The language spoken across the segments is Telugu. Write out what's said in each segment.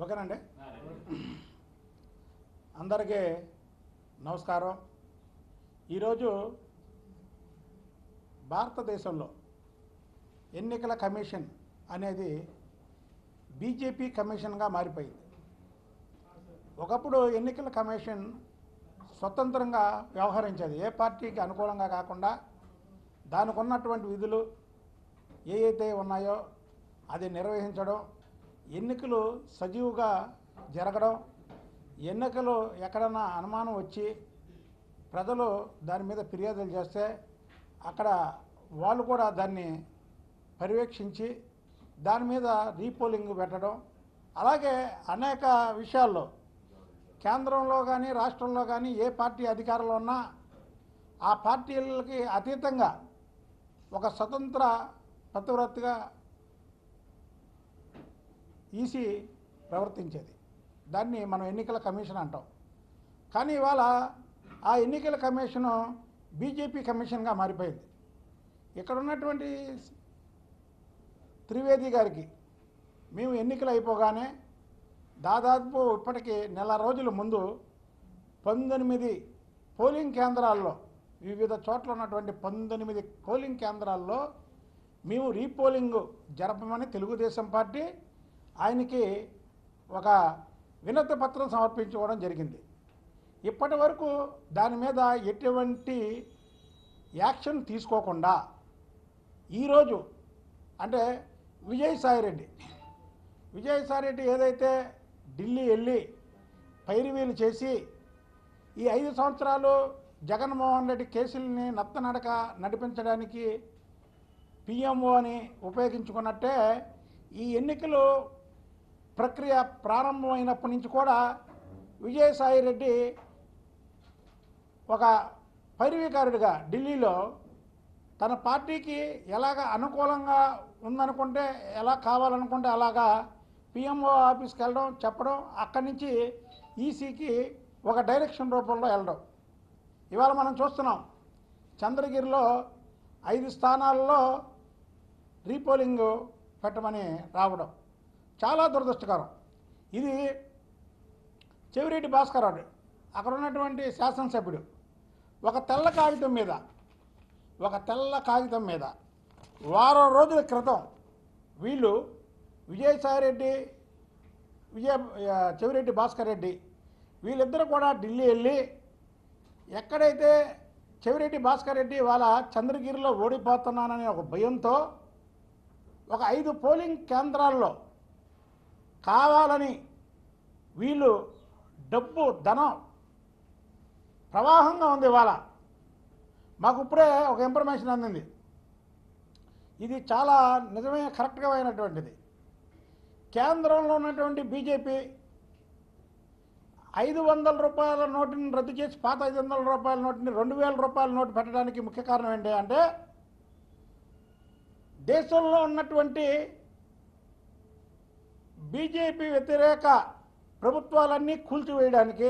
ఓకేనండి అందరికీ నమస్కారం ఈరోజు భారతదేశంలో ఎన్నికల కమిషన్ అనేది బీజేపీ కమిషన్గా మారిపోయింది ఒకప్పుడు ఎన్నికల కమిషన్ స్వతంత్రంగా వ్యవహరించేది ఏ పార్టీకి అనుకూలంగా కాకుండా దానికి ఉన్నటువంటి విధులు ఏ అయితే ఉన్నాయో అది నిర్వహించడం ఎన్నికలు సజీవుగా జరగడం ఎన్నికలు ఎక్కడన్నా అనుమానం వచ్చి ప్రజలు దాని మీద ఫిర్యాదులు చేస్తే అక్కడ వాళ్ళు కూడా దాన్ని పర్యవేక్షించి దాని మీద రీపోలింగ్ పెట్టడం అలాగే అనేక విషయాల్లో కేంద్రంలో కానీ రాష్ట్రంలో కానీ ఏ పార్టీ అధికారంలో ఉన్నా ఆ పార్టీలకి అతీతంగా ఒక స్వతంత్ర పతివ్రతగా ఈసీ ప్రవర్తించేది దాన్ని మనం ఎన్నికల కమిషన్ అంటాం కానీ ఇవాళ ఆ ఎన్నికల కమిషను బీజేపీ కమిషన్గా మారిపోయింది ఇక్కడ ఉన్నటువంటి త్రివేది గారికి మేము ఎన్నికలు అయిపోగానే దాదాపు ఇప్పటికి నెల రోజుల ముందు పంతొమ్మిది పోలింగ్ కేంద్రాల్లో వివిధ చోట్ల ఉన్నటువంటి పంతొమ్మిది పోలింగ్ కేంద్రాల్లో మేము రీపోలింగ్ జరపమని తెలుగుదేశం పార్టీ ఆయనకి ఒక వినతి పత్రం సమర్పించుకోవడం జరిగింది ఇప్పటి వరకు దాని మీద ఎటువంటి యాక్షన్ తీసుకోకుండా ఈరోజు అంటే విజయసాయిరెడ్డి విజయసాయిరెడ్డి ఏదైతే ఢిల్లీ వెళ్ళి పైరువీలు చేసి ఈ ఐదు సంవత్సరాలు జగన్మోహన్ రెడ్డి కేసుల్ని నత్తనడక నడిపించడానికి పిఎంఓ అని ఉపయోగించుకున్నట్టే ఈ ఎన్నికలు ప్రక్రియ ప్రారంభమైనప్పటి నుంచి కూడా విజయసాయి రెడ్డి ఒక పైరవీకారుడిగా ఢిల్లీలో తన పార్టీకి ఎలాగ అనుకూలంగా ఉందనుకుంటే ఎలా కావాలనుకుంటే అలాగా పిఎంఓ ఆఫీస్కి వెళ్ళడం చెప్పడం అక్కడి నుంచి ఈసీకి ఒక డైరెక్షన్ రూపంలో వెళ్ళడం ఇవాళ మనం చూస్తున్నాం చంద్రగిరిలో ఐదు స్థానాల్లో రీపోలింగ్ పెట్టమని రావడం చాలా దురదృష్టకరం ఇది చెవిరెడ్డి భాస్కర్ రావు అక్కడ ఉన్నటువంటి శాసనసభ్యుడు ఒక తెల్ల కాగితం మీద ఒక తెల్ల కాగితం మీద వారం రోజుల క్రితం వీళ్ళు విజయసాయిరెడ్డి విజయ ఆ, చెవిరెడ్డి భాస్కర్ రెడ్డి వీళ్ళిద్దరూ కూడా ఢిల్లీ వెళ్ళి ఎక్కడైతే చెవిరెడ్డి భాస్కర్ రెడ్డి వాళ్ళ చంద్రగిరిలో ఓడిపోతున్నాననే ఒక భయంతో ఒక ఐదు పోలింగ్ కేంద్రాల్లో కావాలని వీళ్ళు డబ్బు ధనం ప్రవాహంగా ఉంది ఇవాళ మాకు ఇప్పుడే ఒక ఇన్ఫర్మేషన్ అందింది ఇది చాలా నిజమైన కరెక్ట్గా అయినటువంటిది కేంద్రంలో ఉన్నటువంటి బీజేపీ ఐదు వందల రూపాయల నోటుని రద్దు చేసి పాత ఐదు వందల రూపాయల నోటుని రెండు వేల రూపాయల నోటు పెట్టడానికి ముఖ్య కారణం ఏంటి అంటే దేశంలో ఉన్నటువంటి బీజేపీ వ్యతిరేక ప్రభుత్వాలన్నీ కూల్చివేయడానికి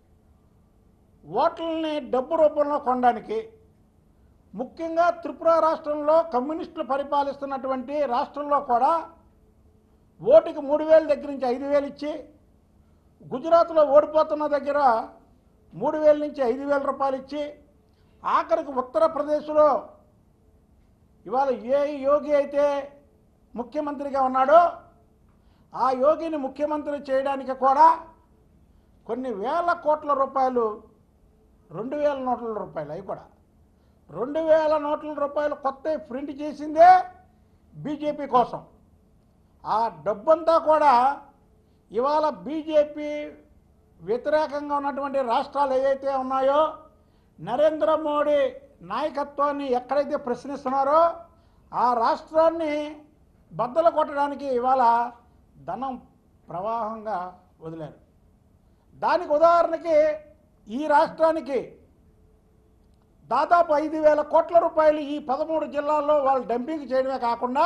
ఓట్లని డబ్బు రూపంలో కొనడానికి ముఖ్యంగా త్రిపుర రాష్ట్రంలో కమ్యూనిస్టులు పరిపాలిస్తున్నటువంటి రాష్ట్రంలో కూడా ఓటుకి మూడు వేల దగ్గర నుంచి ఐదు వేలు ఇచ్చి గుజరాత్లో ఓడిపోతున్న దగ్గర మూడు వేల నుంచి ఐదు వేల రూపాయలు ఇచ్చి ఆఖరికి ఉత్తరప్రదేశ్లో ఇవాళ ఏ యోగి అయితే ముఖ్యమంత్రిగా ఉన్నాడో ఆ యోగిని ముఖ్యమంత్రి చేయడానికి కూడా కొన్ని వేల కోట్ల రూపాయలు రెండు వేల నోట్ల రూపాయలు అవి కూడా రెండు వేల నోట్ల రూపాయలు కొత్త ప్రింట్ చేసిందే బీజేపీ కోసం ఆ డబ్బంతా కూడా ఇవాళ బీజేపీ వ్యతిరేకంగా ఉన్నటువంటి రాష్ట్రాలు ఏవైతే ఉన్నాయో నరేంద్ర మోడీ నాయకత్వాన్ని ఎక్కడైతే ప్రశ్నిస్తున్నారో ఆ రాష్ట్రాన్ని బద్దలు కొట్టడానికి ఇవాళ ధనం ప్రవాహంగా వదిలారు దానికి ఉదాహరణకి ఈ రాష్ట్రానికి దాదాపు ఐదు వేల కోట్ల రూపాయలు ఈ పదమూడు జిల్లాల్లో వాళ్ళు డంపింగ్ చేయడమే కాకుండా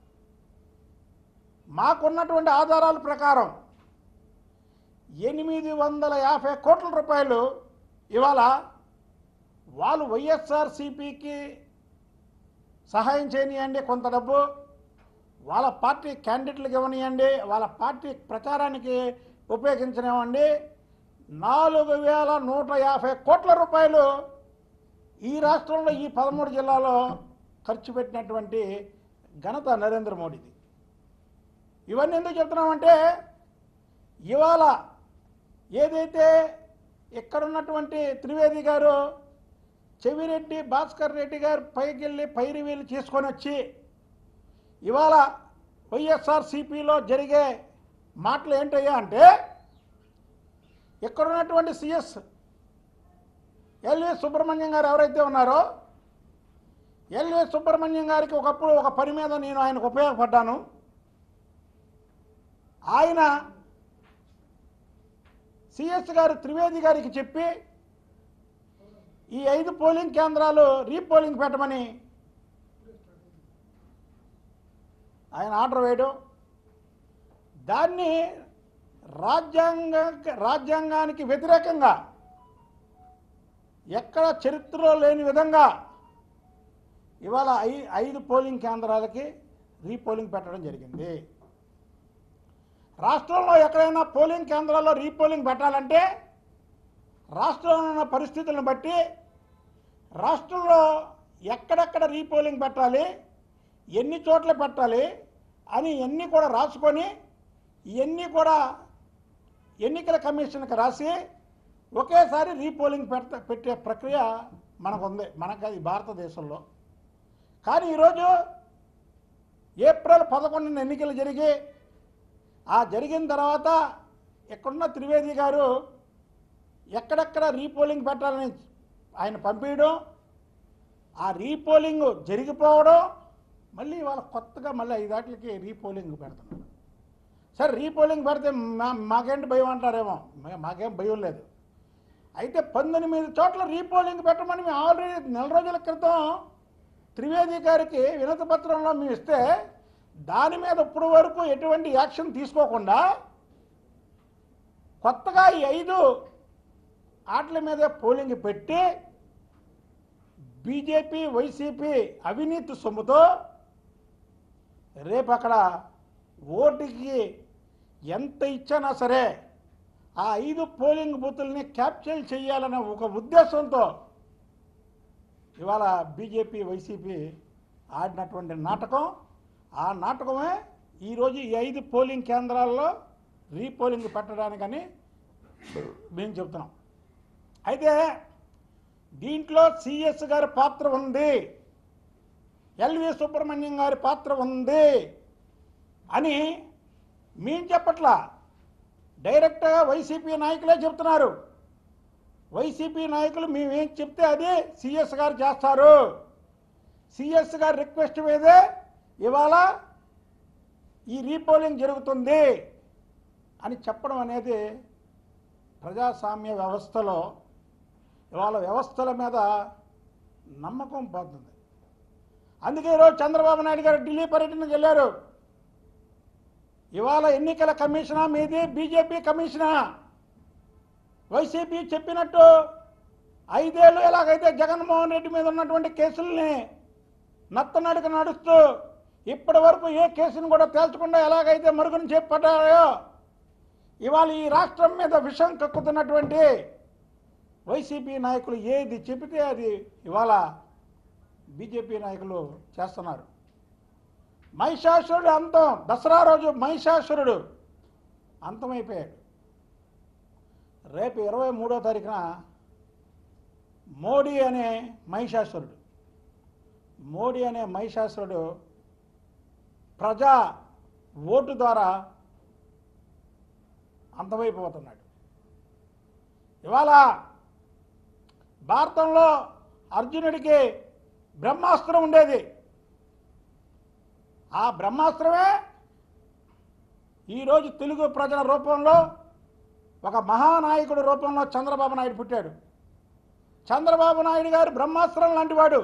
మాకున్నటువంటి ఆధారాల ప్రకారం ఎనిమిది వందల యాభై కోట్ల రూపాయలు ఇవాళ వాళ్ళు వైఎస్ఆర్సిపికి సహాయం చేయనియండి కొంత డబ్బు వాళ్ళ పార్టీ క్యాండిడేట్లకు ఇవ్వనివ్వండి వాళ్ళ పార్టీ ప్రచారానికి ఉపయోగించనివ్వండి నాలుగు వేల నూట యాభై కోట్ల రూపాయలు ఈ రాష్ట్రంలో ఈ పదమూడు జిల్లాలో ఖర్చు పెట్టినటువంటి ఘనత నరేంద్ర మోడీది ఇవన్నీ ఎందుకు చెప్తున్నామంటే ఇవాళ ఏదైతే ఇక్కడ ఉన్నటువంటి త్రివేది గారు చెవిరెడ్డి భాస్కర్ రెడ్డి గారు పైకి వెళ్ళి పైరువీలు తీసుకొని వచ్చి ఇవాళ వైఎస్ఆర్సీపీలో జరిగే మాటలు ఏంటయ్యా అంటే ఇక్కడ ఉన్నటువంటి సిఎస్ ఎల్వి సుబ్రహ్మణ్యం గారు ఎవరైతే ఉన్నారో ఎల్వి సుబ్రహ్మణ్యం గారికి ఒకప్పుడు ఒక పని మీద నేను ఆయనకు ఉపయోగపడ్డాను ఆయన సిఎస్ గారు త్రివేది గారికి చెప్పి ఈ ఐదు పోలింగ్ కేంద్రాలు రీపోలింగ్ పెట్టమని ఆయన ఆర్డర్ వేయడం దాన్ని రాజ్యాంగ రాజ్యాంగానికి వ్యతిరేకంగా ఎక్కడ చరిత్రలో లేని విధంగా ఇవాళ ఐ ఐదు పోలింగ్ కేంద్రాలకి రీపోలింగ్ పెట్టడం జరిగింది రాష్ట్రంలో ఎక్కడైనా పోలింగ్ కేంద్రాల్లో రీపోలింగ్ పెట్టాలంటే రాష్ట్రంలో ఉన్న పరిస్థితులను బట్టి రాష్ట్రంలో ఎక్కడెక్కడ రీపోలింగ్ పెట్టాలి ఎన్ని చోట్ల పెట్టాలి అని ఇవన్నీ కూడా రాసుకొని ఇవన్నీ కూడా ఎన్నికల కమిషన్కి రాసి ఒకేసారి రీపోలింగ్ పెడత పెట్టే ప్రక్రియ మనకు ఉంది మనకు అది భారతదేశంలో కానీ ఈరోజు ఏప్రిల్ పదకొండున ఎన్నికలు జరిగి ఆ జరిగిన తర్వాత ఇక్కడున్న త్రివేది గారు ఎక్కడెక్కడ రీపోలింగ్ పెట్టాలని ఆయన పంపించడం ఆ రీపోలింగ్ జరిగిపోవడం మళ్ళీ వాళ్ళ కొత్తగా మళ్ళీ ఐదాట్లకి రీపోలింగ్ పెడుతున్నారు సరే రీపోలింగ్ పెడితే మా మాకేంటి భయం అంటారేమో మా- మాకేం భయం లేదు అయితే పంతొమ్మిది చోట్ల రీపోలింగ్ పెట్టమని మేము ఆల్రెడీ నెల రోజుల క్రితం త్రివేది గారికి వినతి పత్రంలో మేము ఇస్తే దాని మీద ఇప్పుడు వరకు ఎటువంటి యాక్షన్ తీసుకోకుండా కొత్తగా ఈ ఐదు ఆటల మీద పోలింగ్ పెట్టి బీజేపీ వైసీపీ అవినీతి సొమ్ముతో రేపు అక్కడ ఓటుకి ఎంత ఇచ్చినా సరే ఆ ఐదు పోలింగ్ బూతుల్ని క్యాప్చర్ చేయాలనే ఒక ఉద్దేశంతో ఇవాళ బీజేపీ వైసీపీ ఆడినటువంటి నాటకం ఆ నాటకమే ఈరోజు ఈ ఐదు పోలింగ్ కేంద్రాల్లో రీపోలింగ్ పెట్టడానికని మేము చెప్తున్నాం అయితే దీంట్లో సిఎస్ గారి పాత్ర ఉంది ఎల్వి సుబ్రహ్మణ్యం గారి పాత్ర ఉంది అని మేము చెప్పట్లా డైరెక్ట్గా వైసీపీ నాయకులే చెప్తున్నారు వైసీపీ నాయకులు మేమేం చెప్తే అది సిఎస్ గారు చేస్తారు సిఎస్ గారి రిక్వెస్ట్ మీదే ఇవాళ ఈ రీపోలింగ్ జరుగుతుంది అని చెప్పడం అనేది ప్రజాస్వామ్య వ్యవస్థలో ఇవాళ వ్యవస్థల మీద నమ్మకం పోతుంది అందుకే ఈరోజు చంద్రబాబు నాయుడు గారు ఢిల్లీ పర్యటనకు వెళ్ళారు ఇవాళ ఎన్నికల కమిషనా మీది బీజేపీ కమిషనా వైసీపీ చెప్పినట్టు ఐదేళ్ళు ఎలాగైతే జగన్మోహన్ రెడ్డి మీద ఉన్నటువంటి కేసుల్ని నత్తనడుక నడుస్తూ ఇప్పటి వరకు ఏ కేసును కూడా తేల్చకుండా ఎలాగైతే మరుగున చేపట్టాయో ఇవాళ ఈ రాష్ట్రం మీద విషం కక్కుతున్నటువంటి వైసీపీ నాయకులు ఏది చెబితే అది ఇవాళ బీజేపీ నాయకులు చేస్తున్నారు మహిషాసురుడు అంతం దసరా రోజు మహిషాసురుడు అంతమైపోయాడు రేపు ఇరవై మూడో తారీఖున మోడీ అనే మహిషాసురుడు మోడీ అనే మహిషాసురుడు ప్రజా ఓటు ద్వారా అంతమైపోతున్నాడు ఇవాళ భారతంలో అర్జునుడికి బ్రహ్మాస్త్రం ఉండేది ఆ బ్రహ్మాస్త్రమే ఈరోజు తెలుగు ప్రజల రూపంలో ఒక మహానాయకుడి రూపంలో చంద్రబాబు నాయుడు పుట్టాడు చంద్రబాబు నాయుడు గారు బ్రహ్మాస్త్రం లాంటి వాడు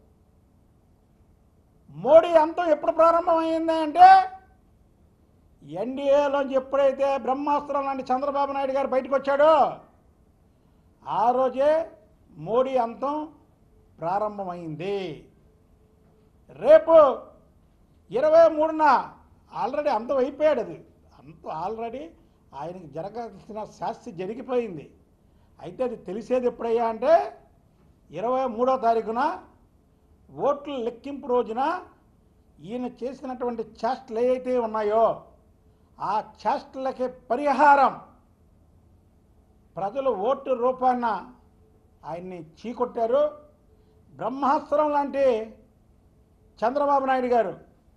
మోడీ అంతం ఎప్పుడు ప్రారంభమైంది అంటే ఎన్డీఏలోంచి ఎప్పుడైతే బ్రహ్మాస్త్రం లాంటి చంద్రబాబు నాయుడు గారు బయటకు వచ్చాడో ఆ రోజే మోడీ అంతం ప్రారంభమైంది రేపు ఇరవై మూడున ఆల్రెడీ అంతం అయిపోయాడు అది అంత ఆల్రెడీ ఆయనకి జరగాల్సిన శాస్తి జరిగిపోయింది అయితే అది తెలిసేది ఎప్పుడయ్యా అంటే ఇరవై మూడో తారీఖున ఓట్ల లెక్కింపు రోజున ఈయన చేసినటువంటి చేష్టలు ఏవైతే ఉన్నాయో ఆ చేష్టలకి పరిహారం ప్రజలు ఓటు రూపాన ఆయన్ని చీకొట్టారు బ్రహ్మాస్త్రం లాంటి చంద్రబాబు నాయుడు గారు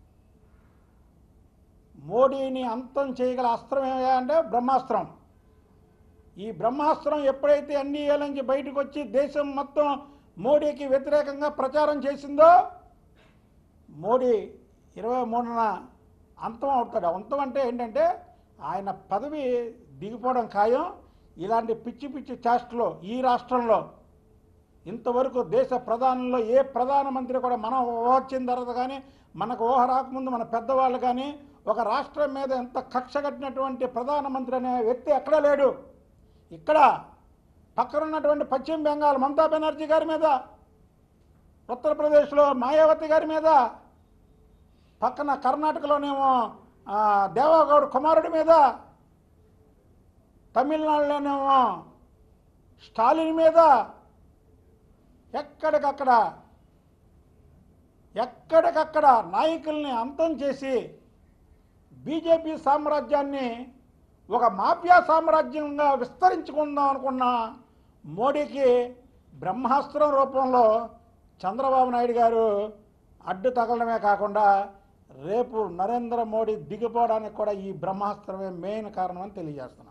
మోడీని అంతం చేయగల అస్త్రం ఏమయ్యా అంటే బ్రహ్మాస్త్రం ఈ బ్రహ్మాస్త్రం ఎప్పుడైతే అన్ని ఏళ్ళ నుంచి బయటకు వచ్చి దేశం మొత్తం మోడీకి వ్యతిరేకంగా ప్రచారం చేసిందో మోడీ ఇరవై మూడున అంతం అవుతాడు అంతం అంటే ఏంటంటే ఆయన పదవి దిగిపోవడం ఖాయం ఇలాంటి పిచ్చి పిచ్చి చేష్టలు ఈ రాష్ట్రంలో ఇంతవరకు దేశ ప్రధానంలో ఏ ప్రధానమంత్రి కూడా మనం వచ్చిన తర్వాత కానీ మనకు ఊహ రాకముందు మన పెద్దవాళ్ళు కానీ ఒక రాష్ట్రం మీద ఎంత కక్ష కట్టినటువంటి ప్రధానమంత్రి అనే వ్యక్తి ఎక్కడా లేడు ఇక్కడ పక్కన ఉన్నటువంటి పశ్చిమ బెంగాల్ మమతా బెనర్జీ గారి మీద ఉత్తరప్రదేశ్లో మాయావతి గారి మీద పక్కన కర్ణాటకలోనేమో ఆ, దేవగౌడ్ కుమారుడి మీద తమిళనాడులోనేమో స్టాలిన్ మీద ఎక్కడికక్కడ ఎక్కడికక్కడ నాయకుల్ని అంతం చేసి బీజేపీ సామ్రాజ్యాన్ని ఒక మాఫియా సామ్రాజ్యంగా విస్తరించుకుందాం అనుకున్న మోడీకి బ్రహ్మాస్త్రం రూపంలో చంద్రబాబు నాయుడు గారు అడ్డు తగలడమే కాకుండా రేపు నరేంద్ర మోడీ దిగిపోవడానికి కూడా ఈ బ్రహ్మాస్త్రమే మెయిన్ కారణం అని తెలియజేస్తున్నా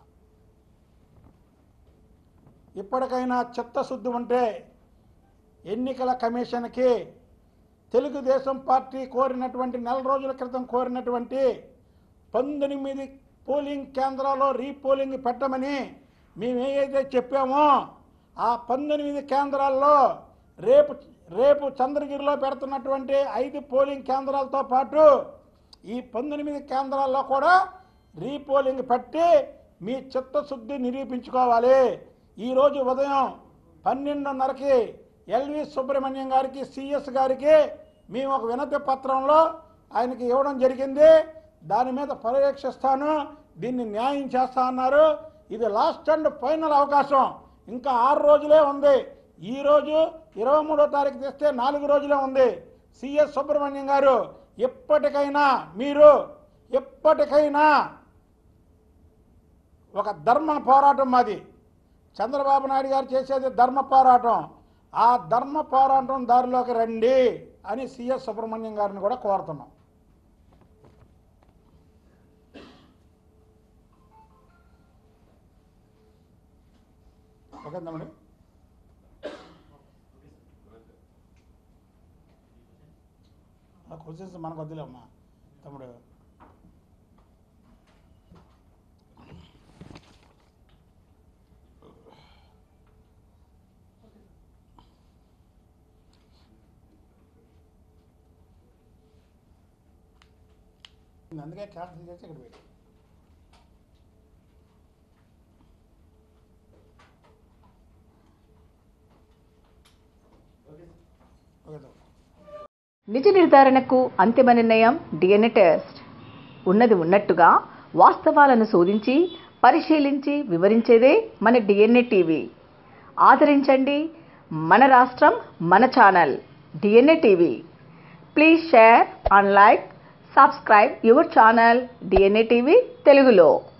ఇప్పటికైనా చిత్తశుద్ధి ఉంటే ఎన్నికల కమిషన్కి తెలుగుదేశం పార్టీ కోరినటువంటి నెల రోజుల క్రితం కోరినటువంటి పంతొమ్మిది పోలింగ్ కేంద్రాల్లో రీపోలింగ్ పెట్టమని మేము ఏదైతే చెప్పామో ఆ పంతొమ్మిది కేంద్రాల్లో రేపు రేపు చంద్రగిరిలో పెడుతున్నటువంటి ఐదు పోలింగ్ కేంద్రాలతో పాటు ఈ పంతొమ్మిది కేంద్రాల్లో కూడా రీపోలింగ్ పెట్టి మీ చిత్తశుద్ధి నిరూపించుకోవాలి ఈరోజు ఉదయం పన్నెండున్నరకి ఎల్వి సుబ్రహ్మణ్యం గారికి సిఎస్ గారికి మేము ఒక వినతి పత్రంలో ఆయనకి ఇవ్వడం జరిగింది దాని మీద పర్యవేక్షిస్తాను దీన్ని న్యాయం చేస్తా అన్నారు ఇది లాస్ట్ అండ్ ఫైనల్ అవకాశం ఇంకా ఆరు రోజులే ఉంది ఈ రోజు ఇరవై మూడో తారీఖు తెస్తే నాలుగు రోజులే ఉంది సిఎస్ సుబ్రహ్మణ్యం గారు ఎప్పటికైనా మీరు ఎప్పటికైనా ఒక ధర్మ పోరాటం మాది చంద్రబాబు నాయుడు గారు చేసేది ధర్మ పోరాటం ఆ ధర్మ పోరాటం దారిలోకి రండి అని సిఎస్ సుబ్రహ్మణ్యం గారిని కూడా కోరుతున్నాం ఓకే తమ్ముడు ఆ క్వశ్చన్స్ మనకు వద్దులే అమ్మా తమ్ముడు అందుకే క్యాన్సిల్ చేసి ఇక్కడ పెట్టి ఓకే తమ్ముడు నిజ నిర్ధారణకు అంతిమ నిర్ణయం డిఎన్ఏ టెస్ట్ ఉన్నది ఉన్నట్టుగా వాస్తవాలను శోధించి పరిశీలించి వివరించేదే మన డిఎన్ఏ టీవీ ఆదరించండి మన రాష్ట్రం మన channel DNA TV please share and like subscribe your channel DNA TV తెలుగులో